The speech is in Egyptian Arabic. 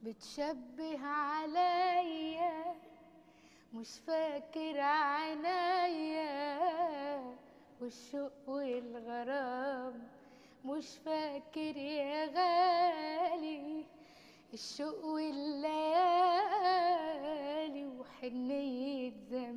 بتشبه عليا مش فاكر عينيا والشوق والغرام مش فاكر يا غالي الشوق والليالي وحنية زمان